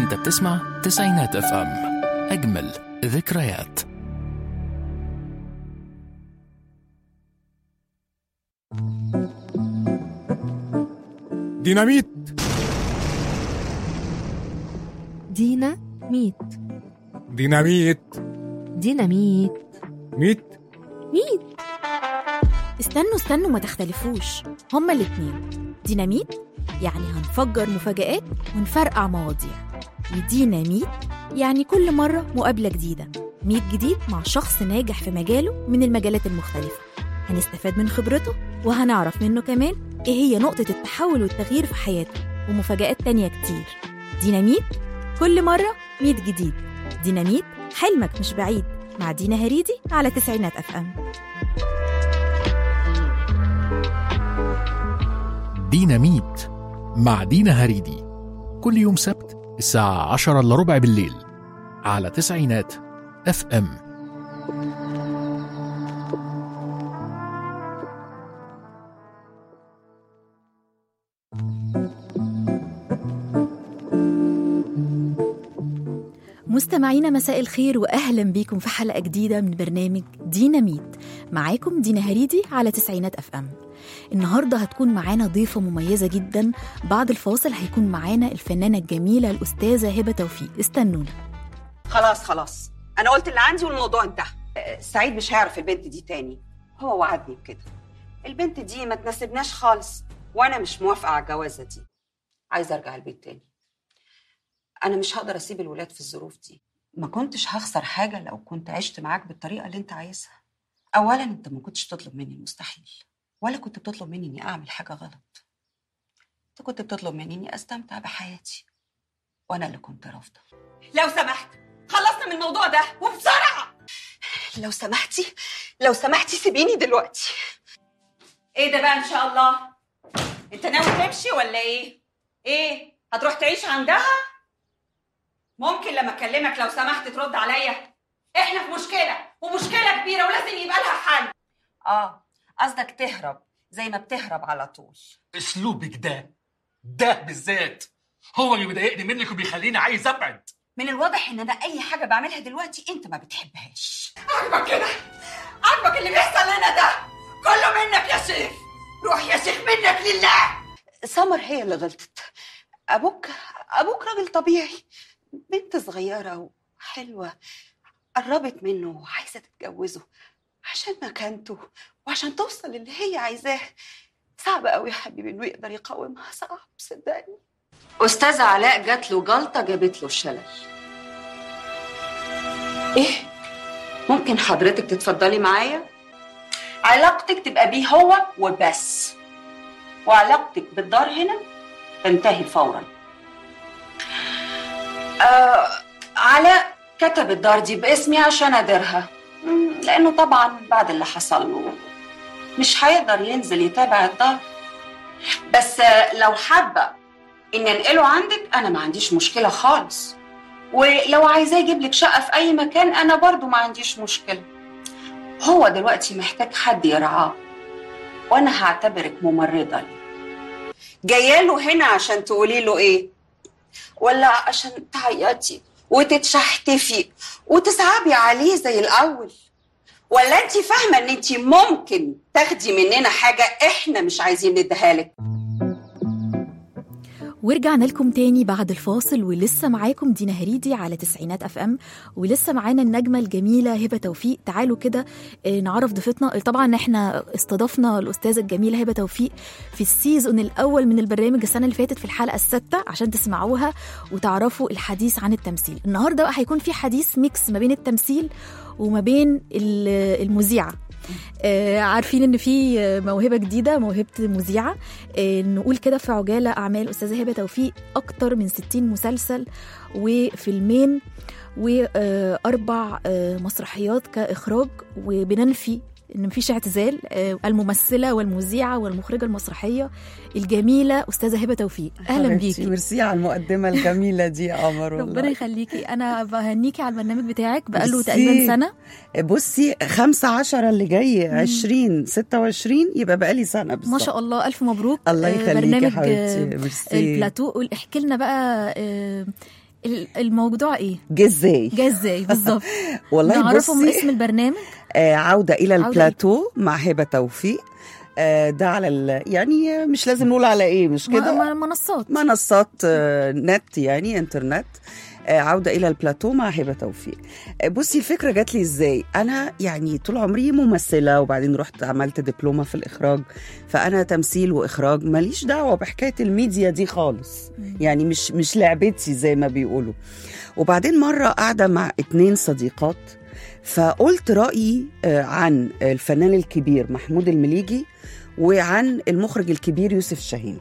انت بتسمع تسعينات اف ام اجمل ذكريات ديناميت دينا ميت ديناميت ديناميت ميت ميت استنوا استنوا ما تختلفوش هما الاتنين ديناميت يعني هنفجر مفاجآت ونفرقع مواضيع وديناميت يعني كل مرة مقابلة جديدة ميت جديد مع شخص ناجح في مجاله من المجالات المختلفة هنستفاد من خبرته وهنعرف منه كمان ايه هي نقطة التحول والتغيير في حياته ومفاجآت تانية كتير ديناميت كل مرة ميت جديد ديناميت حلمك مش بعيد مع دينا هريدي على تسعينات اف ام ديناميت مع دينا هريدي كل يوم سبت الساعة عشرة إلا ربع بالليل على تسعينات اف ام مستمعينا مساء الخير واهلا بيكم في حلقه جديده من برنامج ديناميت معاكم دينا هريدي على تسعينات اف ام النهارده هتكون معانا ضيفه مميزه جدا بعد الفاصل هيكون معانا الفنانه الجميله الاستاذه هبه توفيق استنونا خلاص خلاص انا قلت اللي عندي والموضوع انتهى آه، سعيد مش هيعرف البنت دي تاني هو وعدني بكده البنت دي ما تناسبناش خالص وانا مش موافقه على الجوازه دي عايزه ارجع البيت تاني انا مش هقدر اسيب الولاد في الظروف دي ما كنتش هخسر حاجه لو كنت عشت معاك بالطريقه اللي انت عايزها اولا انت ما كنتش تطلب مني المستحيل ولا كنت بتطلب مني اني اعمل حاجه غلط انت كنت بتطلب مني اني استمتع بحياتي وانا اللي كنت رافضه لو سمحت خلصنا من الموضوع ده وبسرعه لو سمحتي لو سمحتي سيبيني دلوقتي ايه ده بقى ان شاء الله انت ناوي تمشي ولا ايه ايه هتروح تعيش عندها ممكن لما اكلمك لو سمحت ترد عليا احنا في مشكله ومشكله كبيره ولازم يبقى لها حل اه قصدك تهرب زي ما بتهرب على طول اسلوبك ده ده بالذات هو اللي بيضايقني منك وبيخليني عايز ابعد من الواضح ان انا اي حاجه بعملها دلوقتي انت ما بتحبهاش عاجبك كده عاجبك اللي بيحصل لنا ده كله منك يا شيخ روح يا شيخ منك لله سمر هي اللي غلطت ابوك ابوك راجل طبيعي بنت صغيره وحلوه قربت منه وعايزه تتجوزه عشان مكانته وعشان توصل اللي هي عايزاه صعب قوي يا حبيبي انه يقدر يقاومها صعب صدقني استاذه علاء جات له جلطه جابت له شلل ايه ممكن حضرتك تتفضلي معايا علاقتك تبقى بيه هو وبس وعلاقتك بالدار هنا تنتهي فورا آه علاء كتب الدار دي باسمي عشان اديرها مم، لانه طبعا بعد اللي حصل له مش هيقدر ينزل يتابع الدار بس آه، لو حابه ان انقله عندك انا ما عنديش مشكله خالص ولو عايزاه يجيب لك شقه في اي مكان انا برضو ما عنديش مشكله هو دلوقتي محتاج حد يرعاه وانا هعتبرك ممرضه ليه جايه له هنا عشان تقولي له ايه ولا عشان تعيطي وتتشحتفي وتصعبي عليه زي الاول ولا انت فاهمه ان انت ممكن تاخدي مننا حاجه احنا مش عايزين نديها لك ورجعنا لكم تاني بعد الفاصل ولسه معاكم دينا هريدي على تسعينات اف ام ولسه معانا النجمه الجميله هبه توفيق تعالوا كده آه، نعرف ضيفتنا طبعا احنا استضفنا الاستاذه الجميله هبه توفيق في السيزون الاول من البرنامج السنه اللي فاتت في الحلقه السادسه عشان تسمعوها وتعرفوا الحديث عن التمثيل النهارده بقى هيكون في حديث ميكس ما بين التمثيل وما بين ال- المذيعه آه، عارفين ان في آه، موهبه جديده موهبه مذيعه آه، نقول كده في عجاله اعمال استاذه هبه توفيق اكتر من 60 مسلسل وفيلمين واربع مسرحيات كاخراج وبننفي ان مفيش اعتزال آه، الممثله والمذيعه والمخرجه المسرحيه الجميله استاذه هبه توفيق اهلا حبيبتي، بيكي ميرسي على المقدمة الجميلة دي يا قمر والله ربنا يخليكي انا بهنيكي على البرنامج بتاعك بقاله ميرسي. تقريبا سنه بصي خمسة عشرة اللي جاي عشرين ستة وعشرين يبقى بقالي سنة بالظبط ما شاء الله الف مبروك الله آه، يخليكي يا برنامج حبيبتي آه، ميرسي البلاتو قول- احكي لنا بقى آه، ال- الموضوع ايه جه ازاي جه ازاي بالظبط والله نعرفهم بصي اسم البرنامج آه عودة إلى عودة البلاتو مع هبة توفيق آه ده على ال... يعني مش لازم نقول على ايه مش كده م- م- منصات منصات آه، نت يعني انترنت آه، عودة إلى البلاتو مع هبة توفيق آه، بصي الفكرة جات لي إزاي أنا يعني طول عمري ممثلة وبعدين رحت عملت دبلومة في الإخراج فأنا تمثيل وإخراج ماليش دعوة بحكاية الميديا دي خالص يعني مش مش لعبتي زي ما بيقولوا وبعدين مرة قاعدة مع اتنين صديقات فقلت رأيي آه، عن الفنان الكبير محمود المليجي وعن المخرج الكبير يوسف شاهين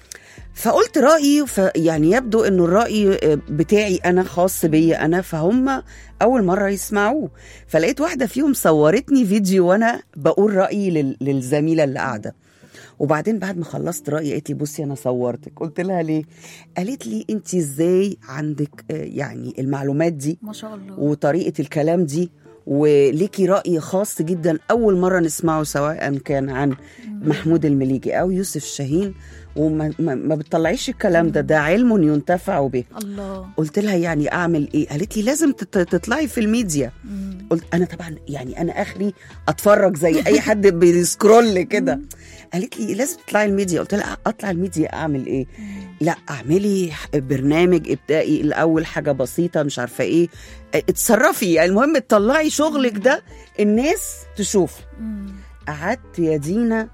فقلت رأيي ف يعني يبدو انه الرأي آه، بتاعي انا خاص بيا انا فهم اول مرة يسمعوه فلقيت واحدة فيهم صورتني فيديو وانا بقول رأيي لل- للزميلة اللي قاعدة وبعدين بعد ما خلصت رأيي قالت لي بصي انا صورتك قلت لها ليه قالت لي انت ازاي عندك آه، يعني المعلومات دي ما شاء الله وطريقة الكلام دي وليكي رأي خاص جدا أول مرة نسمعه سواء كان عن محمود المليجي أو يوسف شاهين وما ما, ما بتطلعيش الكلام ده ده علم ينتفع به الله قلت لها يعني أعمل إيه قالت لي لازم تت- تطلعي في الميديا مم. قلت أنا طبعا يعني أنا آخري أتفرج زي أي حد بيسكرول كده قالت لي لازم تطلعي الميديا قلت لها أطلع الميديا أعمل إيه لا اعملي ح- برنامج ابدائي الاول حاجه بسيطه مش عارفه ايه اه، اتصرفي يعني المهم تطلعي شغلك ده الناس تشوف مم. قعدت يا دينا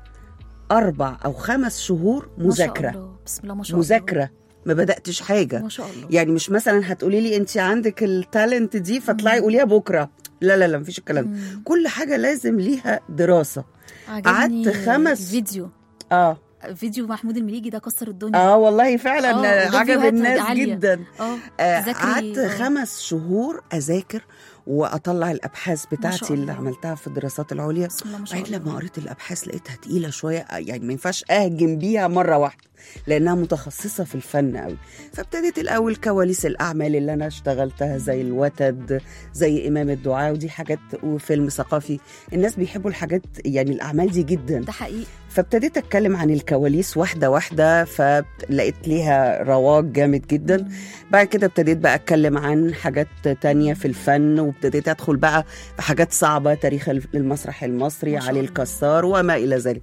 اربع او خمس شهور ما شاء مذاكره الله. بسم الله ما شاء الله مذاكره ما بداتش حاجه ما شاء الله يعني مش مثلا هتقولي لي انت عندك التالنت دي فاطلعي قوليها بكره لا لا لا مفيش الكلام ده. مم. كل حاجه لازم ليها دراسه عجبني قعدت خمس- فيديو اه فيديو محمود المليجي ده كسر الدنيا اه والله فعلا آه، وده عجب فيديوهات الناس عالية. جدا اه آه، تذاكري- قعدت آه. خمس شهور اذاكر واطلع الابحاث بتاعتي اللي الله. عملتها في الدراسات العليا بسم الله ما شاء بعدين الله لما قريت الابحاث لقيتها تقيله شويه يعني ما ينفعش اهجم بيها مره واحده لانها متخصصه في الفن قوي فابتديت الاول كواليس الاعمال اللي انا اشتغلتها زي الوتد زي امام الدعاء ودي حاجات وفيلم ثقافي الناس بيحبوا الحاجات يعني الاعمال دي جدا ده حقيقي فابتديت اتكلم عن الكواليس واحده واحده فلقيت ليها رواج جامد جدا بعد كده ابتديت بقى اتكلم عن حاجات تانية في الفن وابتديت ادخل بقى في حاجات صعبه تاريخ المسرح المصري ما شاء علي الله. الكسار وما الى ذلك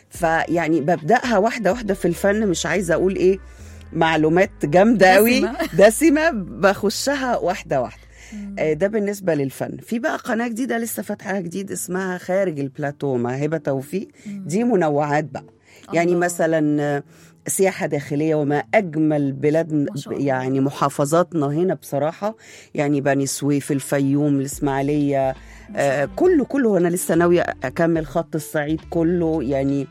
فيعني ببداها واحده واحده في الفن مش عايزه اقول ايه معلومات جامده قوي دسمة. دسمه بخشها واحده واحده آه، ده بالنسبه للفن في بقى قناه جديده لسه فاتحاها جديد اسمها خارج البلاتو مع هبه توفيق دي منوعات بقى يعني الله. مثلا آه، سياحة داخلية وما أجمل بلاد ما شاء الله. يعني محافظاتنا هنا بصراحة يعني بني سويف الفيوم الإسماعيلية آه كله كله أنا لسه ناوية أكمل خط الصعيد كله يعني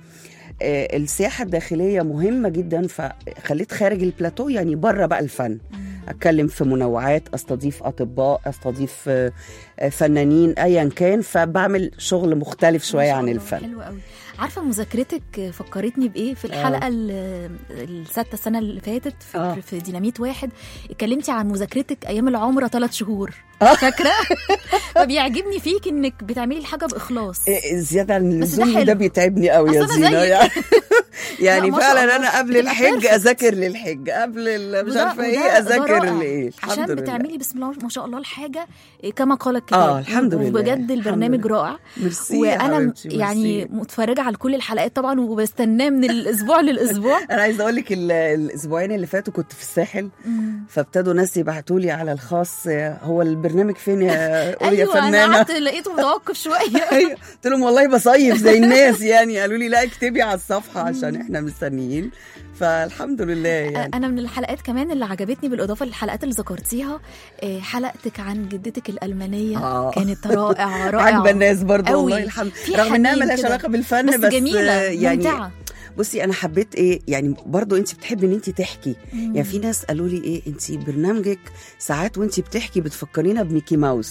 آه السياحة الداخلية مهمة جدا فخليت خارج البلاتو يعني بره بقى الفن اتكلم في منوعات استضيف اطباء استضيف آه، آه، فنانين ايا كان فبعمل شغل مختلف ما شويه شاء عن الله، الفن حلو قوي عارفه مذاكرتك فكرتني بايه في الحلقه ال- السادسه السنه اللي فاتت في, آه. في ديناميت واحد اتكلمتي عن مذاكرتك ايام العمره ثلاث شهور آه. فاكره فبيعجبني فيك انك بتعملي الحاجه باخلاص إيه، زياده عن بس ده اللزوم حلو. ده بيتعبني قوي يا أصل أنا زينه زيك. يعني يعني لا، ما شاء فعلا الله. انا قبل تبقى الحج perfect. اذاكر للحج قبل ال- مش وده- عارفه وده- ايه ده اذاكر رائع. لايه الحمد عشان لله بتعملي بسم الله ما شاء الله الحاجه كما قال الكتاب آه، الحمد لله. وبجد الحمد البرنامج لله. رائع ميرسي يا وانا حبيبتي، يعني ميرسي. متفرجه على كل الحلقات طبعا وبستناه من الاسبوع للاسبوع انا عايزه اقول لك ال- الاسبوعين اللي فاتوا كنت في الساحل مم. فابتدوا ناس يبعتوا لي على الخاص هو البرنامج فين يا قولي يا ايوه انا فنانه قعدت لقيته متوقف شويه ايوه قلت لهم والله بصيف زي الناس يعني قالوا لي لا اكتبي على الصفحه عشان احنا مستنيين فالحمد لله يعني انا من الحلقات كمان اللي عجبتني بالاضافه للحلقات اللي ذكرتيها آه، حلقتك عن جدتك الالمانيه آه. كانت رائعه رائعه عاجبه الناس برضه قوي. والله الحمد في رغم انها حنين ملهاش كده. علاقه بالفن بس, بس, جميله يعني ممتعه بصي انا حبيت ايه يعني برضو انت بتحبي ان انت تحكي مم. يعني في ناس قالوا لي ايه انت برنامجك ساعات وانت بتحكي بتفكرينا بميكي ماوس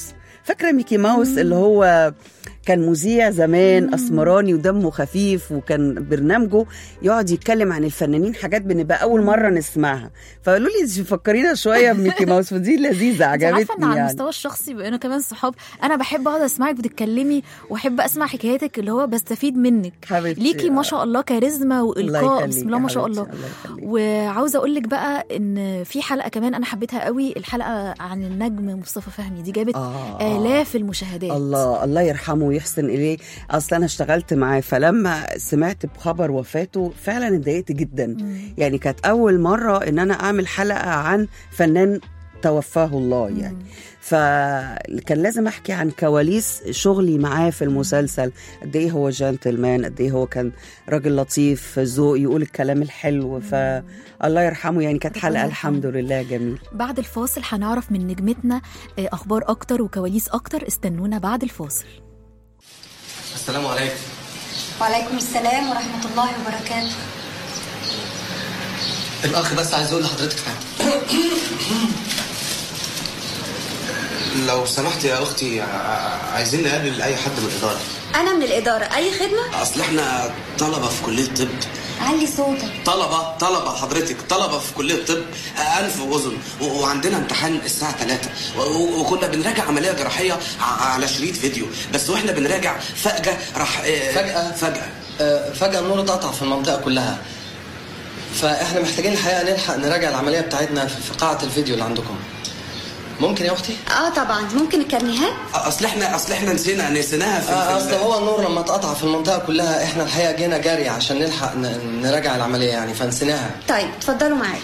فاكره ميكي ماوس اللي هو كان مذيع زمان اسمراني ودمه خفيف وكان برنامجه يقعد يتكلم عن الفنانين حاجات بنبقى اول مره نسمعها فقالوا لي فكرينا شويه بميكي ماوس فدي لذيذه انت عارفه ان عجبتني على يعني المستوى الشخصي بقينا كمان صحاب انا بحب اقعد اسمعك بتتكلمي واحب اسمع حكاياتك اللي هو بستفيد منك حبيبتي ليكي ما شاء الله كاريزما والقاء يخليك بسم يا الله ما شاء حبيبتي، الله الله يخليك. وعاوزه اقول لك بقى ان في حلقه كمان انا حبيتها قوي الحلقه عن النجم مصطفى فهمي دي جابت آه، آه. الاف المشاهدات الله الله يرحمه ويحسن اليه اصل انا اشتغلت معاه فلما سمعت بخبر وفاته فعلا اتضايقت جدا مم. يعني كانت اول مره ان انا اعمل حلقه عن فنان توفاه الله يعني مم. فكان لازم احكي عن كواليس شغلي معاه في المسلسل قد ايه هو جنتلمان قد ايه هو كان راجل لطيف ذوق يقول الكلام الحلو فالله يرحمه يعني كانت ربنا حلقه يرحمه. الحمد لله جميل بعد الفاصل هنعرف من نجمتنا آه، اخبار اكتر وكواليس اكتر استنونا بعد الفاصل السلام عليكم وعليكم السلام ورحمة الله وبركاته الاخ بس عايز اقول لحضرتك حاجه لو سمحت يا اختي ع- عايزين نقابل اي حد من الاداره أنا من الإدارة أي خدمة؟ اصل احنا طلبه في كليه طب علي صوتك طلبه طلبه حضرتك طلبه في كليه طب انف واذن و- وعندنا امتحان الساعه 3 و- وكنا بنراجع عمليه جراحيه ع- على شريط فيديو بس واحنا بنراجع فجاه راح آه، فجأة؟ فجاه آه، فجأة النور اتقطع في المنطقة كلها فاحنا محتاجين الحقيقة نلحق نراجع العملية بتاعتنا في في قاعة الفيديو اللي عندكم ممكن يا أختي؟ آه طبعا ممكن الكرنيهات؟ اصل احنا اصل احنا نسينا نسيناها في, آه، في أصل هو النور لما اتقطع في المنطقة كلها احنا الحقيقة جينا جري عشان نلحق ن- نراجع العملية يعني فنسيناها طيب اتفضلوا معايا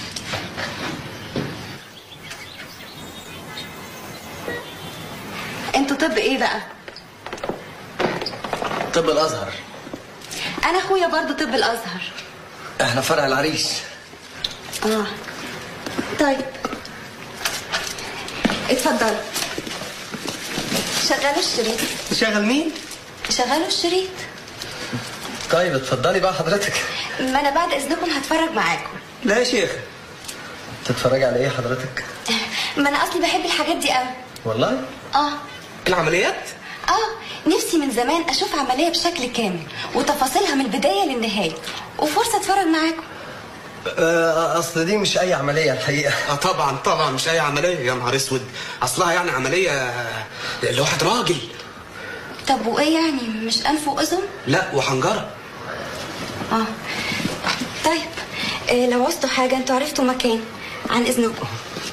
انتوا طب ايه بقى؟ طب الأزهر أنا أخويا برضو طب الأزهر احنا فرع العريش آه طيب اتفضلوا شغلوا الشريط شغل مين؟ شغلوا الشريط طيب اتفضلي بقى حضرتك ما أنا بعد إذنكم هتفرج معاكم لا يا شيخ تتفرج على ايه حضرتك؟ ما أنا أصلي بحب الحاجات دي قوي والله؟ آه العمليات اه نفسي من زمان اشوف عمليه بشكل كامل وتفاصيلها من البدايه للنهايه وفرصه اتفرج معاكم آه، اصل دي مش اي عملية الحقيقة اه طبعا طبعا مش اي عمليه يا نهار اسود اصلها يعني عمليه لواحد راجل طب وايه يعني مش انف واذن لا وحنجره اه طيب إيه لو عوزتوا حاجه انتوا عرفتوا مكان عن اذنكم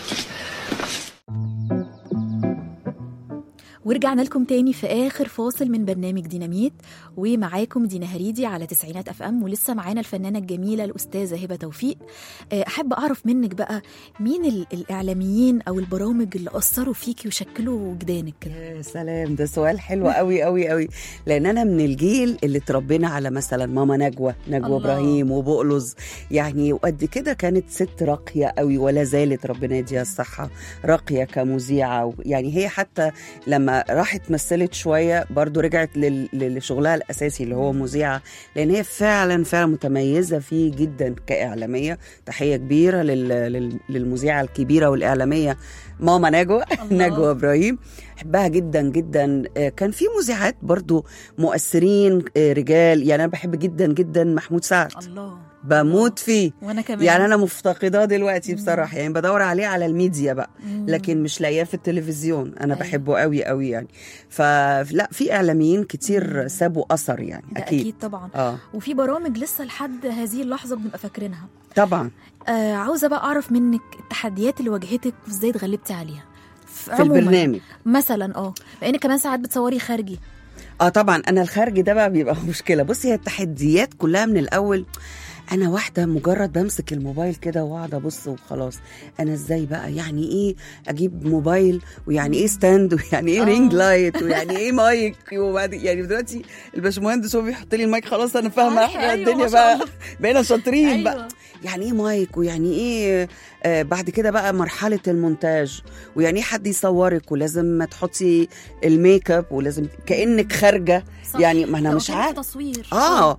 ورجعنا لكم تاني في اخر فاصل من برنامج ديناميت ومعاكم دينا هريدي على تسعينات اف ام ولسه معانا الفنانه الجميله الاستاذه هبه توفيق آه، احب اعرف منك بقى مين ال- الاعلاميين او البرامج اللي اثروا فيكي وشكلوا وجدانك كده يا سلام ده سؤال حلو قوي قوي قوي لان انا من الجيل اللي اتربينا على مثلا ماما نجوى نجوى الله. ابراهيم وبقلظ يعني وقد كده كانت ست راقيه قوي ولا زالت ربنا يديها الصحه راقيه كمذيعه يعني هي حتى لما راحت مثلت شويه برضو رجعت لل- لشغلها الاساسي اللي هو مذيعه لان هي فعلا فعلا متميزه فيه جدا كاعلاميه تحيه كبيره لل- لل- للمذيعه الكبيره والاعلاميه ماما نجوى الله. نجوى ابراهيم بحبها جدا جدا آه، كان في مذيعات برضو مؤثرين آه، رجال يعني انا بحب جدا جدا محمود سعد الله بموت فيه وانا كمان يعني انا مفتقداه دلوقتي بصراحه يعني بدور عليه على الميديا بقى مم. لكن مش لاقياه في التلفزيون انا أيوة. بحبه قوي قوي يعني فلا في اعلاميين كتير سابوا اثر يعني ده اكيد, اكيد طبعا اه وفي برامج لسه لحد هذه اللحظه بنبقى فاكرينها طبعا آه عاوزه بقى اعرف منك التحديات اللي واجهتك وازاي اتغلبتي عليها في عموماً. البرنامج مثلا اه لان كمان ساعات بتصوري خارجي اه طبعا انا الخارج ده بقى بيبقى مشكله بصي هي التحديات كلها من الاول انا واحده مجرد بمسك الموبايل كده واقعد ابص وخلاص انا ازاي بقى يعني ايه اجيب موبايل ويعني ايه ستاند ويعني ايه آه. رينج لايت ويعني ايه مايك وبعد يعني دلوقتي الباشمهندس هو بيحط لي المايك خلاص انا فاهمه أيوة، احنا أيوة، الدنيا ما شاء بقى الله. بقينا شاطرين أيوة. بقى يعني ايه مايك ويعني ايه آه بعد كده بقى مرحله المونتاج ويعني ايه حد يصورك ولازم ما تحطي الميك اب ولازم كانك خارجه صح. يعني ما انا لو مش كان عارف تصوير اه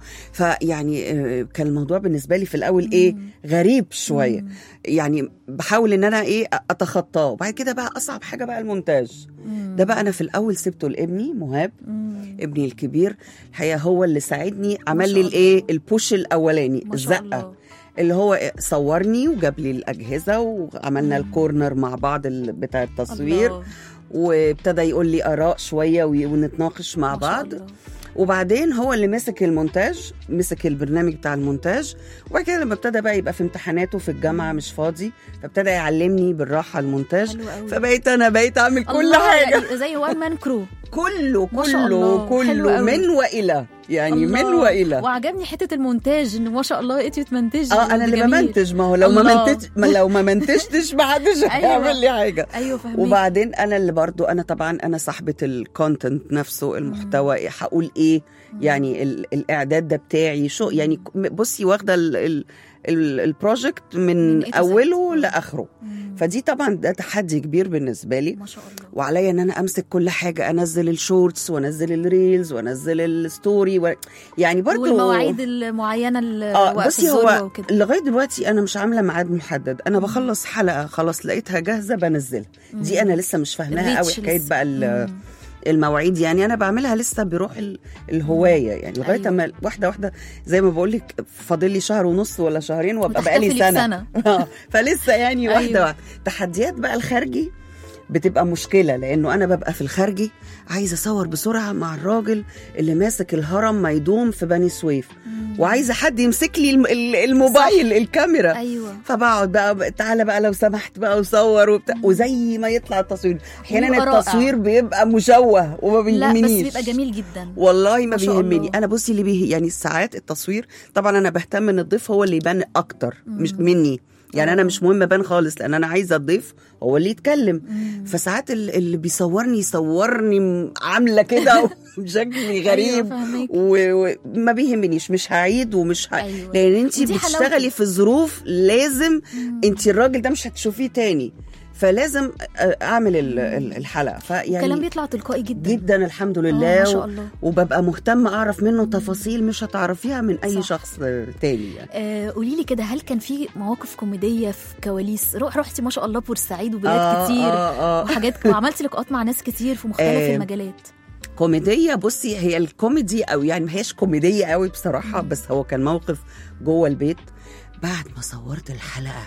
فيعني آه، كان الموضوع بالنسبه لي في الاول ايه غريب شويه يعني بحاول ان انا ايه اتخطاه وبعد كده بقى اصعب حاجه بقى المونتاج ده بقى انا في الاول سبته لابني مهاب ابني الكبير الحقيقه هو اللي ساعدني عمل لي شاء الايه الله. البوش الاولاني ما شاء الزقه الله اللي هو إيه، صورني وجاب لي الاجهزه وعملنا الكورنر مع بعض ال- بتاع التصوير الله. وابتدى يقول لي اراء شويه وي- ونتناقش مع ما شاء بعض الله. وبعدين هو اللي مسك المونتاج مسك البرنامج بتاع المونتاج وبعد كده لما ابتدى بقى يبقى في امتحاناته في الجامعه مش فاضي فابتدى يعلمني بالراحه المونتاج حلو قوي. فبقيت انا بقيت اعمل كل الله، حاجه يعني زي وان مان كرو كله ما شاء كله الله، حلو كله قوي. من والى يعني من الله. والى وعجبني حته المونتاج ان ما شاء الله انت بتمنتجي اه انا اللي جميل. بمنتج ما هو لو ما الله. منتج ما لو ما منتجتش ما حدش هيعمل لي حاجه ايوه فهمت وبعدين انا اللي برضو انا طبعا انا صاحبه الكونتنت نفسه المحتوى هقول ايه يعني ال- الاعداد ده بتاعي شو يعني ك- بصي واخده ال- ال- ال- البروجكت من, من A to Z. اوله مم. لاخره مم. فدي طبعا ده تحدي كبير بالنسبه لي ما شاء الله وعليا ان انا امسك كل حاجه انزل الشورتس وانزل الريلز وانزل الستوري و... يعني برضو والمواعيد المعينه اه لوقت بصي الذروة هو وكده لغايه دلوقتي انا مش عامله ميعاد محدد انا بخلص حلقه خلاص لقيتها جاهزه بنزلها دي انا لسه مش فاهماها قوي الريتش حكايه لسه. بقى ال- مم. المواعيد يعني انا بعملها لسه بروح ال- الهوايه يعني لغايه أيوة. اما واحده واحده زي ما بقول لك فاضل لي شهر ونص ولا شهرين وابقى وتحتفلي بقالي سنه بسنة. آه، فلسه يعني واحده أيوة. واحده تحديات بقى الخارجي بتبقى مشكله لانه انا ببقى في الخارجي عايزه اصور بسرعه مع الراجل اللي ماسك الهرم ميدوم في بني سويف وعايزه حد يمسك لي الم- ال- الموبايل الكاميرا ايوه فبقعد بقى بقى- تعالى بقى لو سمحت بقى وصور وبتاع وزي ما يطلع التصوير احيانا بيبقى رائع. التصوير بيبقى مشوه وما لا بس بيهمنيش بيبقى جميل جدا والله ما ما شاء بيهمني الله. انا بصي اللي بيه يعني ساعات التصوير طبعا انا بهتم ان الضيف هو اللي يبان اكتر مش مني يعني انا مش مهم ابان خالص لان انا عايزه الضيف هو اللي يتكلم فساعات ال- اللي بيصورني يصورني م- عامله كده بشكل غريب فاهمك. و- وما بيهمنيش مش هعيد ومش ه... أيوة. لان انت ودي بتشتغلي حلاوته. في ظروف لازم انت الراجل ده مش هتشوفيه تاني فلازم اعمل ال- ال- الحلقه الكلام فيعني بيطلع تلقائي جدا جدا الحمد آه، لله ما شاء الله وببقى مهتمة أعرف منه تفاصيل مش هتعرفيها من أي صح. شخص تاني يعني. آه قولي لي كده هل كان في مواقف كوميديه في كواليس روح رحتي ما شاء الله بورسعيد وبلاد آه، كتير آه، آه. وحاجات وعملتي لقاءات مع ناس كتير في مختلف آه، المجالات كوميدية بصي هي الكوميدي أو يعني ما هيش كوميدية قوي بصراحة بس هو كان موقف جوه البيت بعد ما صورت الحلقة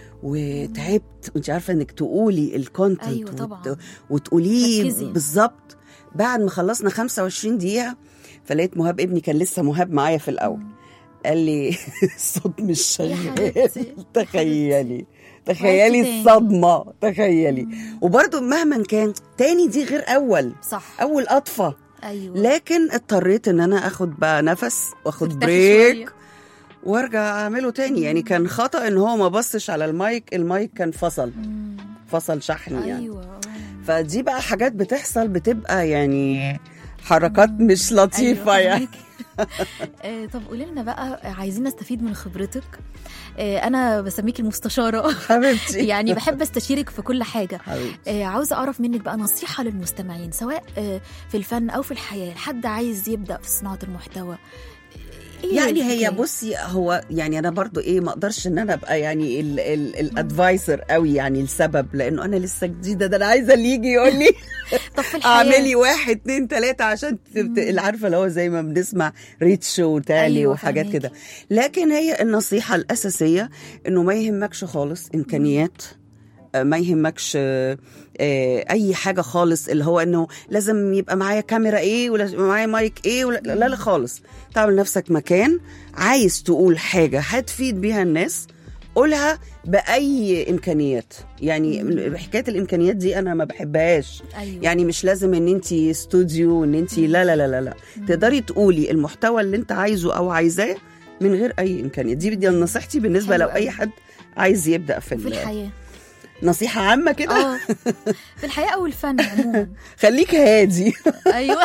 وتعبت وانت عارفه انك تقولي الكونتنت أيوة طبعاً. وتقوليه تركزي. بالظبط بعد ما خلصنا 25 دقيقه فلقيت مهاب ابني كان لسه مهاب معايا في الاول قال لي الصوت مش يا شغال حبيبتي، تخيلي وعدتي تخيلي تاني. الصدمه تخيلي وبرضه مهما كان تاني دي غير اول صح اول قطفه ايوه لكن اضطريت ان انا اخد بقى نفس واخد ترتاحي بريك شوية. وارجع اعمله تاني يعني كان خطا ان هو ما بصش على المايك المايك كان فصل مم. فصل شحن يعني ايوه آه. فدي بقى حاجات بتحصل بتبقى يعني حركات مش لطيفه أيوة يعني فهمك. آه، طب قولي لنا بقى عايزين نستفيد من خبرتك آه، انا بسميكي المستشاره حبيبتي يعني بحب استشيرك في كل حاجه حبيبتي آه، عاوزه اعرف منك بقى نصيحه للمستمعين سواء آه، في الفن او في الحياه حد عايز يبدا في صناعه المحتوى إيه يعني هي الحكاية؟ بصي هو يعني انا برضو ايه ما اقدرش ان انا ابقى يعني الادفايسر قوي يعني السبب لانه انا لسه جديده ده انا عايزه اللي يجي يقول لي طب في الحياه اعملي واحد اتنين تلاته عشان تبت... اللي عارفه اللي هو زي ما بنسمع ريتش وتالي أيوة، وحاجات فهماكي. كده لكن هي النصيحه الاساسيه انه ما يهمكش خالص امكانيات آه، ما يهمكش آه، آه، اي حاجه خالص اللي هو انه لازم يبقى معايا كاميرا ايه ولازم يبقى معايا مايك ايه ولا لا لا خالص تعمل نفسك مكان عايز تقول حاجه هتفيد بيها الناس قولها باي امكانيات يعني حكايه الامكانيات دي انا ما بحبهاش ايوه يعني مش لازم ان انت استوديو ان انت لا لا لا لا لا تقدري تقولي المحتوى اللي انت عايزه او عايزاه من غير اي امكانيات دي دي نصيحتي بالنسبه حلو لو اي أوي. حد عايز يبدا في, في ال- الحياه نصيحه عامه كده اه في الحياه او الفن عموما خليك هادي ايوه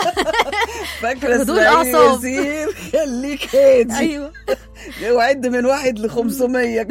فاكره هدوء اسماعيل الأعصاب. ياسين خليك هادي ايوه وعد من واحد ل 500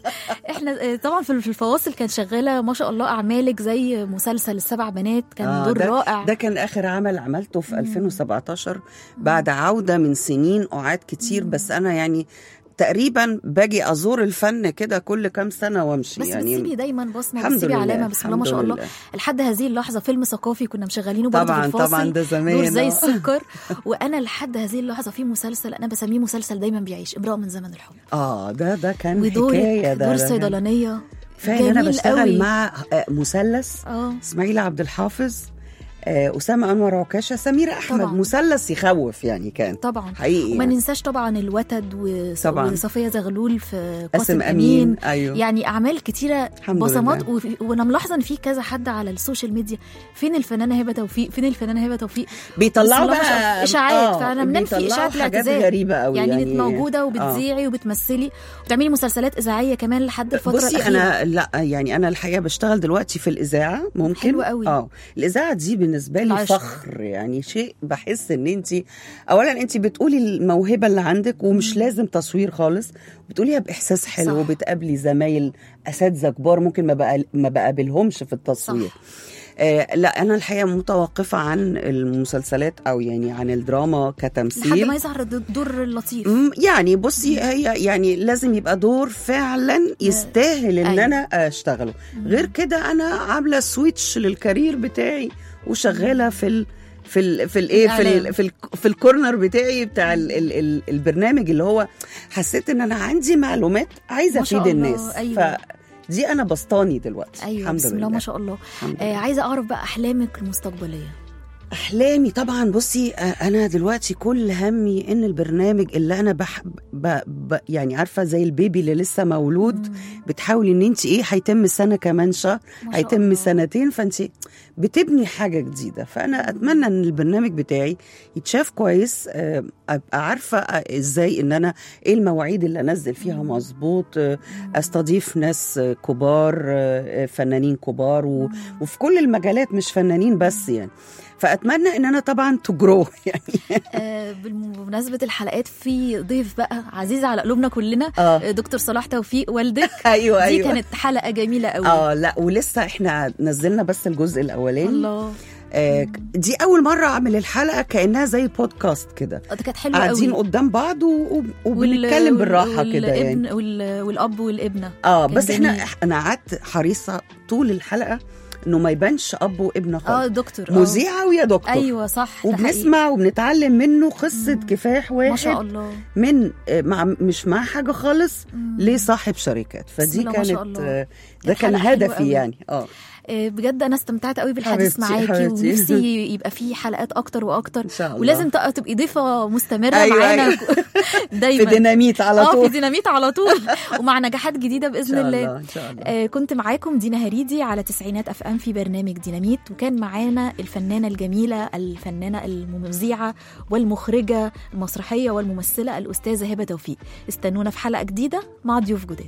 احنا آه، طبعا في في الفواصل كانت شغاله ما شاء الله اعمالك زي مسلسل السبع بنات كان آه، دور ده رائع ده كان اخر عمل عملته في 2017 بعد عوده من سنين اعاد كتير بس انا يعني تقريبا باجي ازور الفن كده كل كام سنه وامشي بس يعني بتسيبي دايما بصمه الحمد بتسيبي لله، علامه بسم الله ما شاء الحمد الله لله. لحد هذه اللحظه فيلم ثقافي كنا مشغلينه برضه طبعا في الفاصل طبعا ده زمان دور زي آه. السكر وانا لحد هذه اللحظه في مسلسل انا بسميه مسلسل دايما بيعيش امراه من زمن الحب اه ده ده كان ودورك حكايه ده دور ده صيدلانيه فعلا انا جميل بشتغل قوي. مع آه، مثلث اه اسماعيل عبد الحافظ آه، اسامه انور عكاشه سميره احمد طبعا. مثلث يخوف يعني كان طبعا حقيقي وما يعني. ننساش طبعا الوتد و- طبعا. وصفيه زغلول في قاسم قاسم امين امين ايوه يعني اعمال كتيره الحمد بصمات لله. وفي- وانا ملاحظه ان في كذا حد على السوشيال ميديا فين الفنانه هبه توفيق فين الفنانه هبه توفيق بيطلعوا بسم الله ما شاء الله. بقى اشاعات آه، فانا بننفي بيطلعوا اشاعات حاجات الاعتزال غريبه قوي يعني, يعني يعني موجوده آه. وبتذيعي وبتمثلي وبتعملي مسلسلات اذاعيه كمان لحد الفتره بصي الاخيره انا لا يعني انا الحقيقه بشتغل دلوقتي في الاذاعه ممكن حلو قوي. اه الاذاعه دي بالنسبه لي العشق. فخر يعني شيء بحس ان انت اولا انت بتقولي الموهبه اللي عندك ومش لازم تصوير خالص بتقوليها باحساس حلو صح. وبتقابلي زمايل اساتذه كبار ممكن ما بقى ما بقابلهمش في التصوير صح. آه لا انا الحقيقه متوقفه عن المسلسلات او يعني عن الدراما كتمثيل لحد ما يظهر الدور اللطيف مم، يعني بصي هي يعني لازم يبقى دور فعلا يستاهل ان أيوة. انا اشتغله غير كده انا عامله سويتش للكارير بتاعي وشغاله في ال في ال في الايه في الإعلام. ال في, ال في الكورنر بتاعي بتاع ال ال ال البرنامج اللي هو حسيت ان انا عندي معلومات عايزه ما شاء افيد الله، الناس أيوة. فدي انا بسطاني دلوقتي ايوه الحمد بسم لله الله ما شاء الله الحمد آه لله. عايزه اعرف بقى احلامك المستقبليه احلامي طبعا بصي آه، انا دلوقتي كل همي ان البرنامج اللي انا بح ب... ب... يعني عارفه زي البيبي اللي لسه مولود بتحاولي ان انت ايه هيتم سنه كمان شهر ما شاء هيتم الله. سنتين فانت بتبني حاجه جديده فانا اتمنى ان البرنامج بتاعي يتشاف كويس آه، ابقى عارفه آه، ازاي ان انا ايه المواعيد اللي انزل فيها مظبوط آه، استضيف ناس آه، كبار آه، آه، فنانين كبار و... وفي كل المجالات مش فنانين بس يعني فاتمنى ان انا طبعا تجرو يعني آه بمناسبه الحلقات في ضيف بقى عزيز على قلوبنا كلنا آه. آه، دكتور صلاح توفيق والدك ايوه دي ايوه كانت حلقه جميله قوي اه لا ولسه احنا نزلنا بس الجزء الاولاني الله آه دي اول مره اعمل الحلقه كانها زي بودكاست كده آه، ده كانت حلوه قاعدين قوي قدام بعض و... و... وال- وبنتكلم وال- بالراحه كده يعني والابن وال... والاب والابنه اه كان بس احنا جميل. انا قعدت حريصه طول الحلقه انه ما يبانش اب وابن اه خالص دكتور آه. مذيعه ويا دكتور ايوه صح ده حقيقي. وبنسمع وبنتعلم منه قصه كفاح واحد ما شاء الله من آه، مع مش معاه حاجه خالص لصاحب شركات بسم فدي الله ما شاء كانت الله. آه، ده كانت كان حلقة حلوة هدفي قوي. يعني اه آه، بجد انا استمتعت قوي بالحديث حبيبتي، معاكي حبيبتي. ونفسي يبقى في حلقات اكتر واكتر ان شاء الله ولازم تبقى تبقي ضيفه مستمره أيوة، معانا أيوة. دايما في ديناميت على اه في طول ديناميت على طول ومع نجاحات جديده ان باذن شاء الله الله ان شاء الله آه كنت معاكم دينا هريدي على تسعينات اف ام في برنامج ديناميت وكان معانا الفنانه الجميله الفنانه المذيعه والمخرجه المسرحيه والممثله الاستاذه هبه توفيق استنونا في حلقه جديده مع ضيوف جداد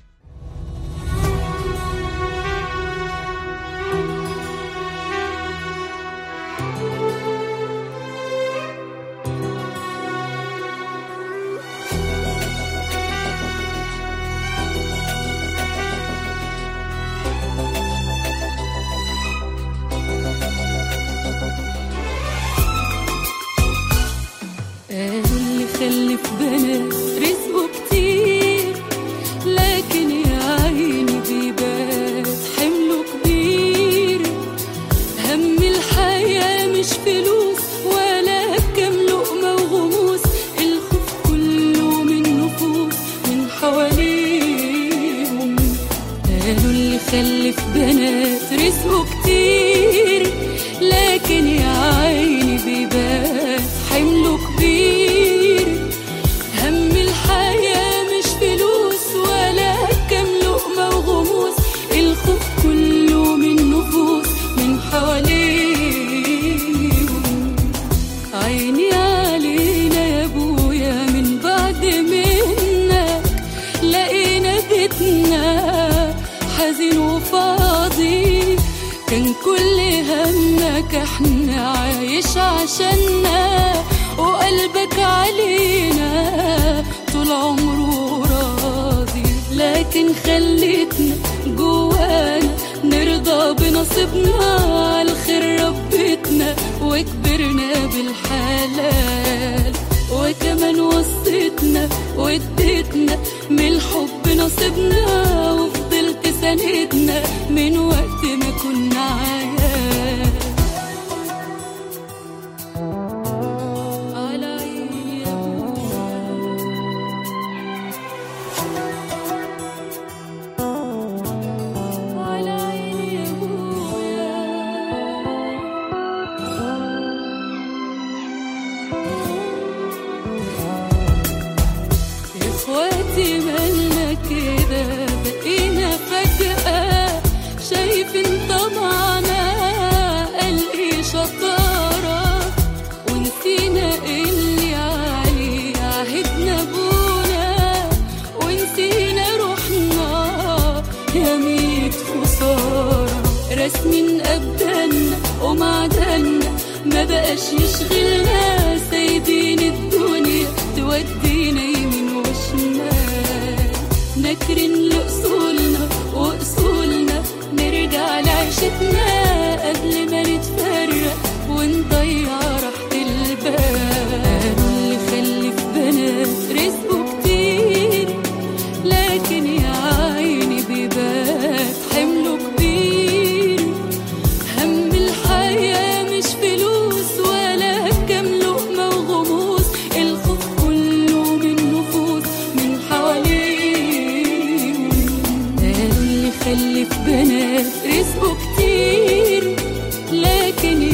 قالوا اللي خلف بنات رزقه كتير لكن يا عيني بيبات حمله كبير هم الحياة مش فلوس ولا كام لقمة وغموس الخوف كله من نفوس من حواليهم قالوا اللي خلف بنات رزقه كتير لكن يا عيني بيبات حمله كبير هم الحياة مش فلوس ولا كام لقمة وغموس الخوف كله من نفوس من حواليهم عيني علينا يا ابويا من بعد منك لقينا بيتنا حزين وفاضي كان كل همك احنا عايش عشاننا وقلبك علينا طول عمره راضي لكن خلتنا جوانا نرضى بنصيبنا عالخير ربتنا وكبرنا بالحلال وكمان وصيتنا واديتنا من الحب نصيبنا وفضلت ساندنا من وقت ما كنا عيال على عيني يا أبويا على عيني يا اخواتي مالنا كده بقينا فجأة شايفين طمعنا قال ايه شطارة ونسينا اللي عليه عهدنا ابونا ونسينا روحنا يا ميت خسارة رسمين أبداننا ومعدنا ما بقاش يشغلنا سايبين الدنيا تودينا يمين وشمال نكرن لأصولنا وأصولنا نرجع لعيشتنا قبل ما نتفرق ونضيع راحة البال اللي خلف بنات رزقه كتير لكن يا عيني بيبات حمله كبير هم الحياة مش فلوس ولا كام لقمة وغموس الخوف كله من نفوس من حواليه قالوا اللي خلف بنات رزقه كتير لكن